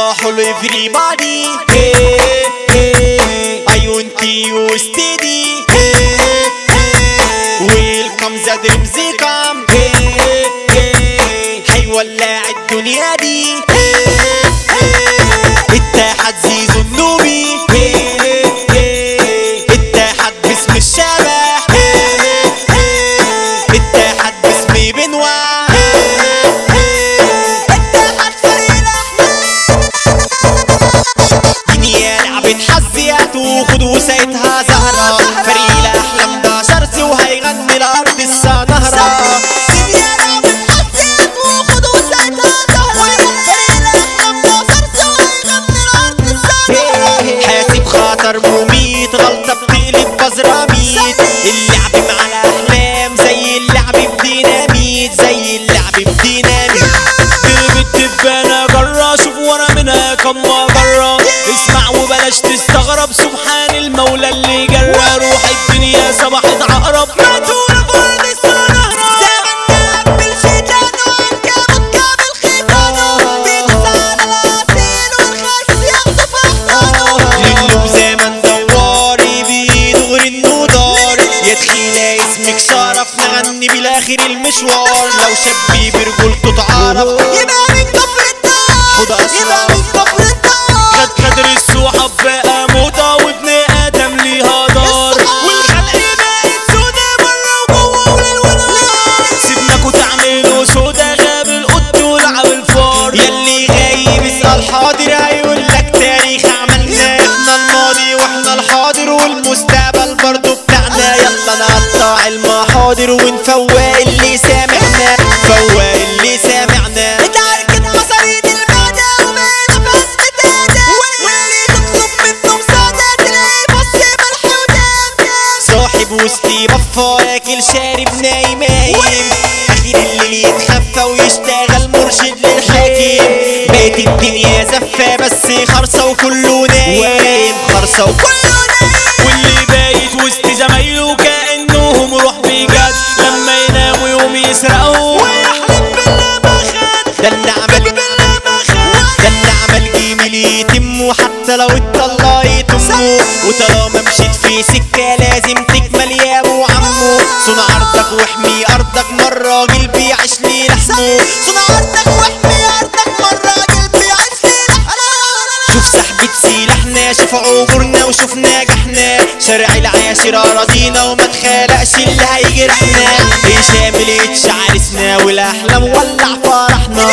راحوا لإفريبادي hey, hey, I want you steady hey, hey, Welcome the dreams come hey, hey, هيولع الدنيا دي hey, hey, اتحاد زيزو النوبي hey, hey, اتحاد باسم الشبح hey, hey, اتحاد باسم بنوا اتحاد فريق دنيا لعبة حزيات وخد وسايتها زهرة فريق الأحلام ده شرسي وهيغني الأرض السا نهرة دنيا لعبة حزيات وخد وسايتها زهرة فريق الأحلام ده شرسي وهيغني الأرض السا نهرة حاسب خاطر مميت غلطة بتقلب بزرة ميت اللعب مع الأحلام زي اللعب بديناميت زي اللعب بديناميت قلب الدبانة جرة شوف ورا منها كم مجرة اسمع وبلاش تستغرب سبحان المولى اللي جرى روح الدنيا صبحت عقرب ماتوا فرد السنهرة زمن بالشيطان وعنكبوت كامل خيطانه بيتسال الأصيل والخس ياخدوا في أحضانه للو زمن دواري بيدغري النودار يا تخيلة اسمك شرف نغني بالآخر المشوار لو شبي برجولته تعرف يبقى من كفر الدار يبقى من كفر الدار خد خدر السحب بقى موضة وابن آدم ليها دار والخلق بقت سودا بره وجوه وللولاد سيبناكوا تعملوا سودا غاب القط ولعب الفار يلي غايب اسأل حاضر هيقول لك تاريخ عملنا احنا الماضي واحنا الحاضر والمستقبل برضو بتاعنا يلا نقطع المحاضر ونفوق اللي سامعنا فوق اللي سامعنا اتأكد مصاريد المعدة وبقينا في أزمة أداء واللي تطلب منه مساعدة تلاقي بص ملح ودم صاحب وسطي بفا ياكل شارب نايم نايم اخير الليل يتخفى ويشتغل مرشد للحاكم بقت الدنيا زفة بس خرصة وكله نايم خرصة وكله نايم واللي بايت وسط زمايله كأنهم روح بجد لما يناموا يوم يسرقوا ويحلم بالله ما خد ده اللي عمل ده اللي عمل جميل يتم وحتى لو اتطلع يتمه وطالما مشيت في سكة لازم تكمل يا ابو عمو صون عرضك واحمي ارضك مرة راجل بيعيش لي لحمه صون عرضك واحمي ارضك مرة راجل بيعيش لي لحمه شوف سحبة سلاحنا شوف عبورنا وشوف نجاحنا شارع العاشر اراضينا وما تخلقش اللي هيجرحنا هشام الاتش عرسنا والاحلام ولع فرحنا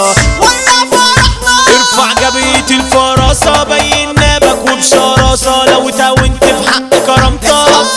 ولع فرحنا ارفع جبهة الفراسة بين نابك وبشراسة لو تاونت في حق كرامتك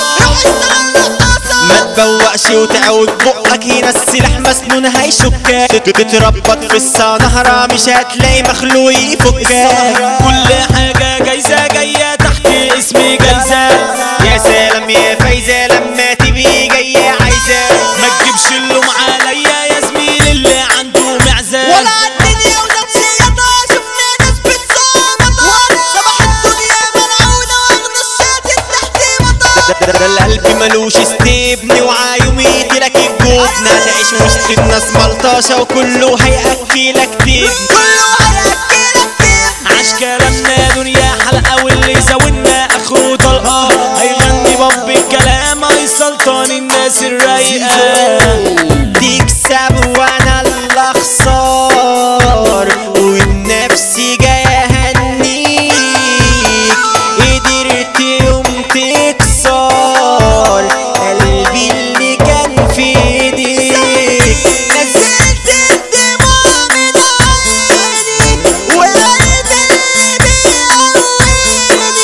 ما تبوقش وتعود بقك هنا السلاح مسنون هيشكك تتربط في السنهرة مش هتلاقي مخلوق يفكك كل حاجة جايزة جاية تحت اسم جايزة يا سلام يا فايزة لما تبقي جاية عايزة ما تجيبش اللوم عليا يا زميل اللي عنده معزة ولا الدنيا وزوجيتها شفنا ناس بتصامتها صباح الدنيا ملعونة واخدة الشاتم تحت مطار ده القلب ملوش استبن وعايم يديلك الجبنة تعيش وسط الناس ملطشة وكله هيأكلك تبن كله هيأكلك تبن عاش كلامنا دنيا حلقة واللي زودنا اخره طلقة هيغني باب الكلام هي سلطان الناس الرايقة تكسب وانا اللي اخسر والنفس جاي اهنيك قدرت يوم تكسر قلبي اللي كان في ايديك نزلت الدموع من عيني وقلت اللي بيقويني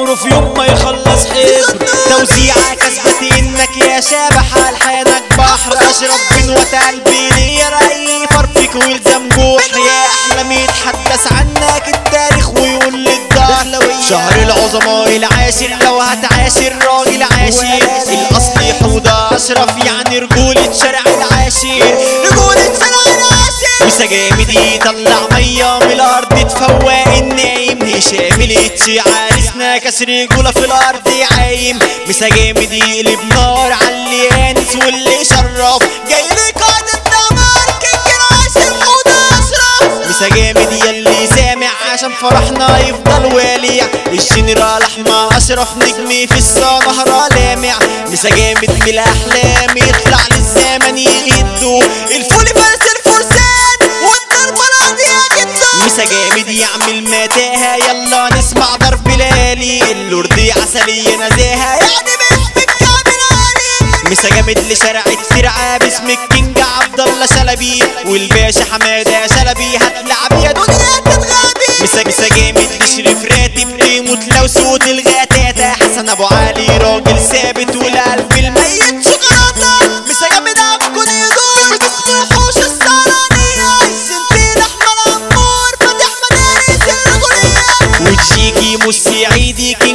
عمره في يوم ما يخلص حبر توزيعك اثبت انك يا شابح الحانك بحر اشرب من وتقلبي ليا رأي فرفك والزم جوح يا احلام يتحدث عنك التاريخ ويقول للدهلوية شهر العظماء العاشر لو هتعاشر راجل عاشر الاصلي حوضة اشرف يعني رجولة شارع العاشر رجولة شارع العاشر مسا جامد يطلع مية من الارض تفوق النايم هشام الاتشي عريسنا كسر رجولة في الارض عايم مسا جامد يقلب نار على يانس واللي شرف جاي لك قائد الدمار كيك العاشر حوضة اشرف مسا جامد يلي سامع عشان فرحنا يفضل والع الجنرال احمد اشرف نجمي في السهرة لامع مسا جامد من الاحلام يطلع للزمن يهدو الفول فارس الفرسان والضربة القاضية جدا مسا جامد يعمل متاهة يلا نسمع ضرب لالي اللوردي عسلية نزاهة يعني باسمك كامل علي مسا جامد لشارع الترعة باسم الكينج عبد الله شلبي والباشا حماده شلبي هتلعب يا دنيا تتغابي مسا مسا جامد لشريف راتب تيموت لو صوت الغتاتة حسن ابو علي راجل ثابت والقلب الميت شوكولاتة مسا جامد عبكون يدور باسم حوش السهرانية سنتين احمد عمور فاتح مدارس الرجولية وتشيكي مسي عيدي